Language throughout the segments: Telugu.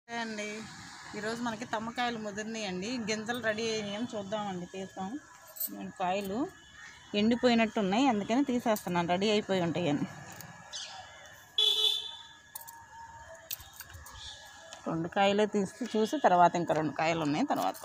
నమస్తే అండి ఈరోజు మనకి తమ్మకాయలు ముదిరినాయండి గింజలు రెడీ అయినాయి చూద్దామండి తీస్తాం నేను కాయలు ఎండిపోయినట్టు ఉన్నాయి అందుకని తీసేస్తున్నాను రెడీ అయిపోయి ఉంటాయని రెండు కాయలే తీసి చూసి తర్వాత ఇంకా రెండు కాయలు ఉన్నాయి తర్వాత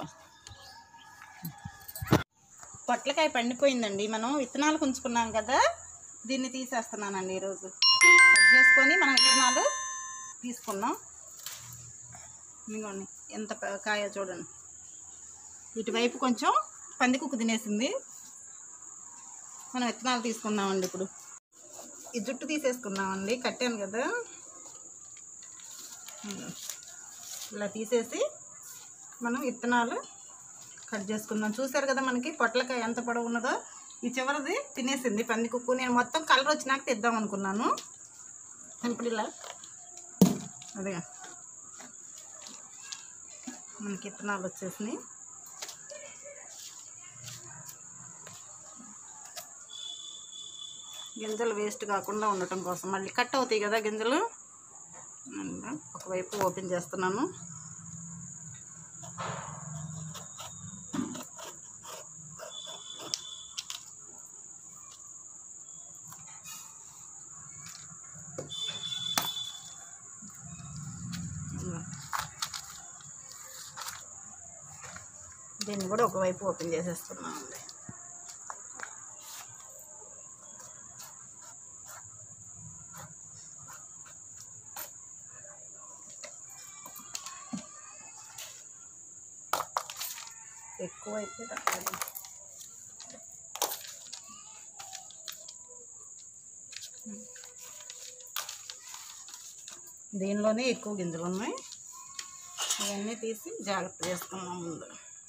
పొట్లకాయ పండిపోయిందండి మనం విత్తనాలు ఉంచుకున్నాం కదా దీన్ని తీసేస్తున్నానండి ఈరోజు కట్ చేసుకొని మనం విత్తనాలు తీసుకున్నాం ఇదిగోండి ఎంత ప- కాయ చూడండి ఇటువైపు కొంచెం పందికుక్కు తినేసింది మనం విత్తనాలు తీసుకుందామండి ఇప్పుడు ఈ జుట్టు తీసేసుకుందామండి కట్టాను కదా ఇదిగో. ఇలా తీసేసి మనం విత్తనాలు కట్ చేసుకుందాం చూసారు కదా మనకి పొట్లకాయ ఎంత పొడవు ఉన్నదో ఈ చివరిది తినేసింది పందికుక్కు నేను మొత్తం కలర్ వచ్చినాక తెద్దాం అనుకున్నాను ఇప్పుడు ఇలా అదే మనకి విత్తనాలు వచ్చేసినాయి గింజలు వేస్ట్ కాకుండా ఉండటం కోసం మళ్ళీ కట్ అవుతాయి కదా గింజలు అండ్ ఒకవైపు ఓపెన్ చేస్తున్నాను దీన్ని కూడా ఒకవైపు ఓపెన్ చేసేస్తున్నాను అండి ఎక్కువ అయితే రాలేదు. దీనిలోనే ఎక్కువ గింజలు ఉన్నాయి ఇవన్నీ తీసి జాగ్రత్త చేసుకున్నాం ముందు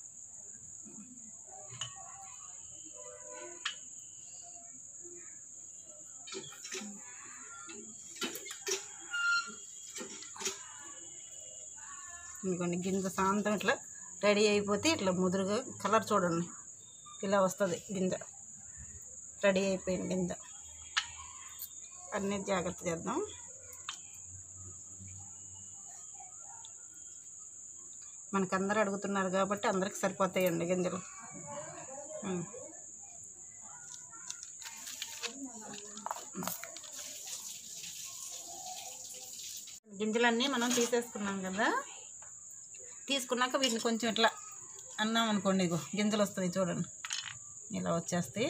ఇంకొన్ని గింజ సాయంత్రం ఇట్లా రెడీ అయిపోతే ఇట్లా ముదురుగా కలర్ చూడండి ఇలా వస్తుంది గింజ రెడీ అయిపోయింది గింజ అన్నీ జాగ్రత్త చేద్దాం మనకు అందరూ అడుగుతున్నారు కాబట్టి అందరికి సరిపోతాయండి గింజలు ఉమ్. గింజలన్నీ మనం తీసేసుకున్నాం కదా తీసుకున్నాక వీటిని కొంచెం ఇట్లా అన్నాం అనుకోండి ఇగో గింజలు వస్తాయి చూడండి ఇలా వచ్చేస్తాయి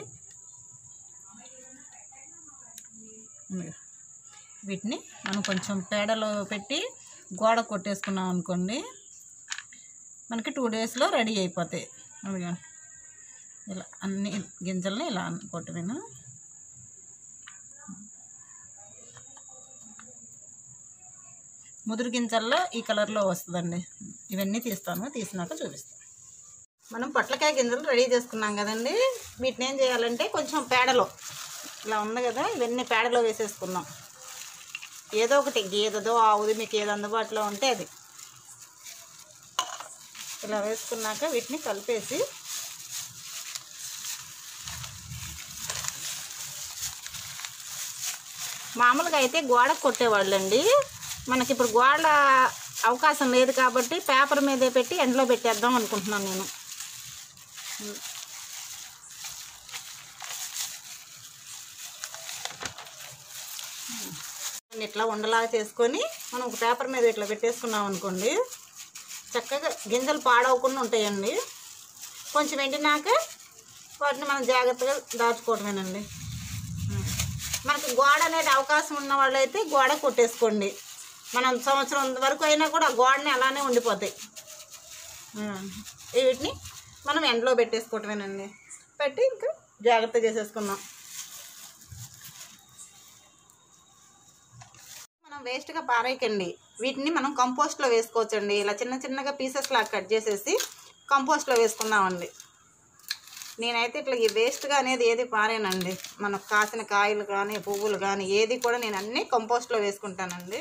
ఇదిగో. వీటిని మనం కొంచెం పేడలో పెట్టి గోడ కొట్టేసుకున్నాం అనుకోండి మనకి టూ డేస్లో రెడీ అయిపోతాయి అదిగో ఇలా అన్ని గింజల్ని ఇలా కొట్టమేను ముదురు గింజల్లో ఈ కలర్లో వస్తుందండి ఇవన్నీ తీస్తాను తీసినాక చూపిస్తాను మనం పొట్లకాయ గింజలు రెడీ చేసుకున్నాం కదండి వీటిని ఏం చేయాలంటే కొంచెం పేడలో ఇలా ఉంది కదా ఇవన్నీ పేడలో వేసేసుకుందాం ఏదో ఒకటి గేదెదో ఆవుది మీకు ఏది అందుబాటులో ఉంటే అది ఇలా వేసుకున్నాక వీటిని కలిపేసి మామూలుగా అయితే గోడకు కొట్టేవాళ్ళండి మనకి ఇప్పుడు గోడ అవకాశం లేదు కాబట్టి పేపర్ మీదే పెట్టి ఎండలో పెట్టేద్దాం అనుకుంటున్నాను నేను ఇట్లా ఉండలాగా చేసుకొని మనం ఒక పేపర్ మీద ఇట్లా పెట్టేసుకున్నాం అనుకోండి చక్కగా గింజలు పాడవకుండా ఉంటాయండి కొంచెం ఎండినాక వాటిని మనం జాగ్రత్తగా దాచుకోవటమేనండి మనకి గోడ అనేది అవకాశం ఉన్న వాళ్ళైతే గోడ కొట్టేసుకోండి మనం సంవత్సరం వరకు అయినా కూడా ఆ గోడని అలానే ఉండిపోతాయి ఉం. వీటిని మనం ఎండలో పెట్టేసుకోవటమేనండి పెట్టి ఇంకా జాగ్రత్త చేసేసుకుందాం మనం వేస్ట్గా పారేయకండి వీటిని మనం కంపోస్ట్లో వేసుకోవచ్చండి ఇలా చిన్న చిన్నగా పీసెస్ లాగా కట్ చేసేసి కంపోస్ట్లో వేసుకుందామండి నేనైతే ఇట్లా ఈ వేస్ట్గా అనేది ఏది పారేనండి మనకు కాసిన కాయలు కానీ పువ్వులు కానీ ఏది కూడా నేను అన్నీ కంపోస్ట్లో వేసుకుంటానండి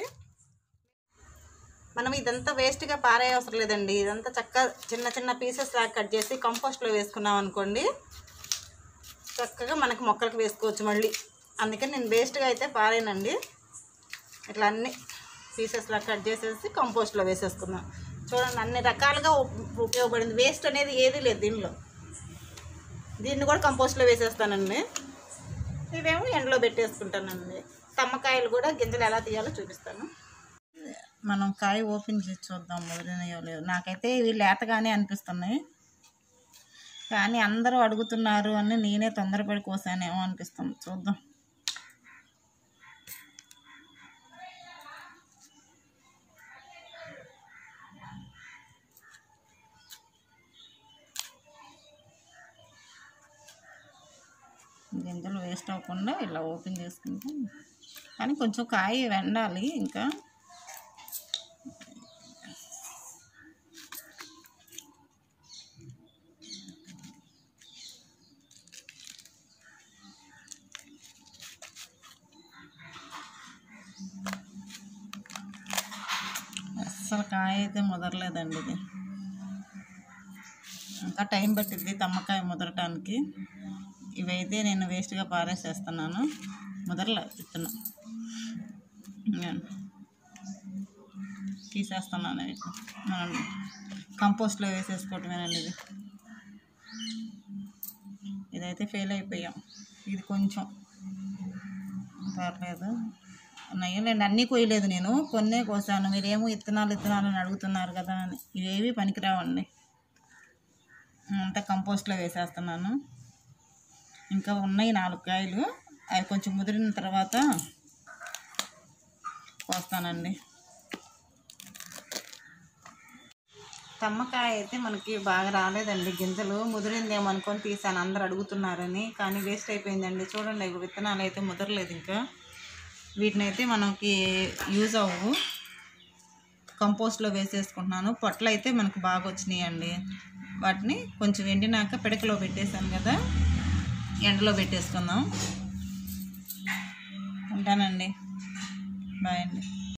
మనం ఇదంతా వేస్ట్గా పారే అవసరం లేదండి ఇదంతా చక్కగా చిన్న చిన్న పీసెస్ లాగా కట్ చేసి కంపోస్ట్లో వేసుకున్నాం అనుకోండి చక్కగా మనకు మొక్కలకు వేసుకోవచ్చు మళ్ళీ అందుకని నేను వేస్ట్గా అయితే పారేనండి ఇట్లా అన్నీ పీసెస్లా కట్ చేసేసి కంపోస్ట్లో వేసేసుకుందాం చూడండి అన్ని రకాలుగా ఉప్- ఉపయోగపడింది వేస్ట్ అనేది ఏది లేదు దీనిలో దీన్ని కూడా కంపోస్ట్లో వేసేస్తానండి ఇవేమో ఎండలో పెట్టేసుకుంటానండి తమ్మకాయలు కూడా గింజలు ఎలా తీయాలో చూపిస్తాను మనం కాయ ఓపెన్ చేసి చూద్దాం ముదిరినాయో లేవు నాకైతే ఇవి లేతగానే అనిపిస్తున్నాయి కానీ అందరూ అడుగుతున్నారు అని నేనే తొందరపడి కోసానేమో అనిపిస్తుంది చూద్దాం గింజలు వేస్ట్ అవ్వకుండా ఇలా ఓపెన్ చేసుకుంటే కానీ కొంచెం కాయ వెండాలి ఇంకా అస్సలు కాయ అయితే ముదరలేదండి ఇది ఇంకా టైం పట్టింది తమ్మకాయ ముదరటానికి ఇవైతే నేను వేస్ట్గా పారేసేస్తున్నాను ముదరలే విత్తనం నేను తీసేస్తున్నాను వీటిని మనం కంపోస్ట్లో వేసేసుకోవటమేనండి ఇది ఇదైతే ఫెయిల్ అయిపోయాం ఇది కొంచెం పర్లేదు నయ్యలేండి అన్నీ కోయలేదు నేను కొన్నే కోసాను మీరేమో ఇత్తనాలు ఇత్తనాలు అని అడుగుతున్నారు కదా అని ఇవేవి పనికిరావండి అంతా కంపోస్ట్లో వేసేస్తున్నాను ఇంకా ఉన్నాయి నాలుగు కాయలు అవి కొంచెం ముదిరిన తర్వాత కోస్తానండి తమ్మకాయ అయితే మనకి బాగా రాలేదండి గింజలు ముదిరిందేమో అనుకొని తీసాను అందరు అడుగుతున్నారని కానీ వేస్ట్ అయిపోయిందండి చూడండి ఇవి విత్తనాలు అయితే ముదరలేదు ఇంకా వీటిని అయితే మనకి యూజ్ అవ్వవు కంపోస్ట్లో వేసేసుకుంటున్నాను పొట్లు అయితే మనకు బాగా వచ్చినాయండి వాటిని కొంచెం ఎండినాక పిడకలో పెట్టేశాను కదా ఎండలో పెట్టేసుకుందాం ఉంటానండి బాయ్ అండి